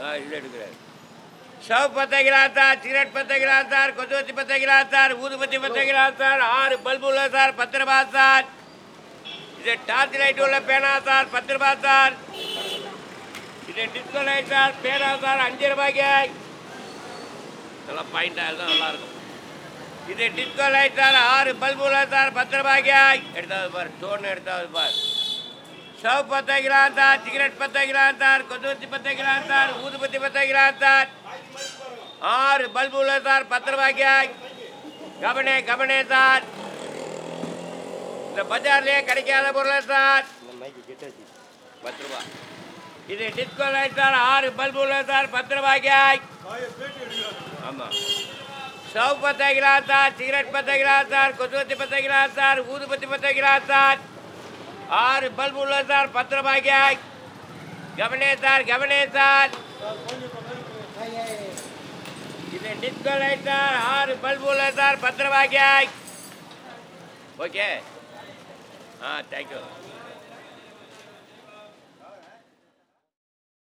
ஆ இது எடுக்கிறார் ஸ்டவ் பற்றிக்கலாம் சார் சிகரெட் பற்றிக்கலாம் சார் கொத்துவத்தி பற்றிக்கலாம் சார் ஊதுபத்தி பற்றிக்கலாம் சார் ஆறு பல்பு உள்ள சார் பத்து ரூபா சார் இது டார்ச் லைட் உள்ள பேனா சார் பத்து ரூபா சார் இது டிஸ்கோ லைட் சார் பேனா சார் அஞ்சு ரூபாய்க்கு இதெல்லாம் பாயிண்டாக இருந்தால் நல்லாயிருக்கும் இது டிஸ்கோ லைட் சார் ஆறு பல்பு உள்ள சார் பத்து ரூபாய்க்கு எடுத்தாவது பார் டோன் எடுத்தாவது பார் ஸ்டவ் பற்றிக்கலாம் சார் சிகரெட் பற்றிக்கலாம் சார் கொத்துவத்தி பற்றிக்கலாம் சார் ஊதுபத்தி பற்றிக்கலாம் சார் ஆறு பல்பு உள்ள சார் பத்து ரூபாய்க்கு கவனே கவனே சார் இந்த பஜார்லயே கிடைக்காத பொருள் சார் பத்து ரூபா இது டிஸ்கோ லைட் சார் ஆறு பல்பு உள்ள சார் பத்து ரூபாய்க்கு ஆமாம் ஸ்டவ் பற்றிக்கலாம் சார் சிகரெட் பற்றிக்கலாம் சார் கொத்துவத்தி பற்றிக்கலாம் சார் ஊதுபத்தி பற்றிக்கலாம் சார் ஆறு பல்பு உள்ள சார் பத்து ரூபாய்க்கு கவனே சார் கவனே சார் இது டிஸ்கோ லைட் சார் ஆறு பல்பு உள்ள சார் பத்து ரூபாய்க்கு ஓகே ஆ தேங்க்யூ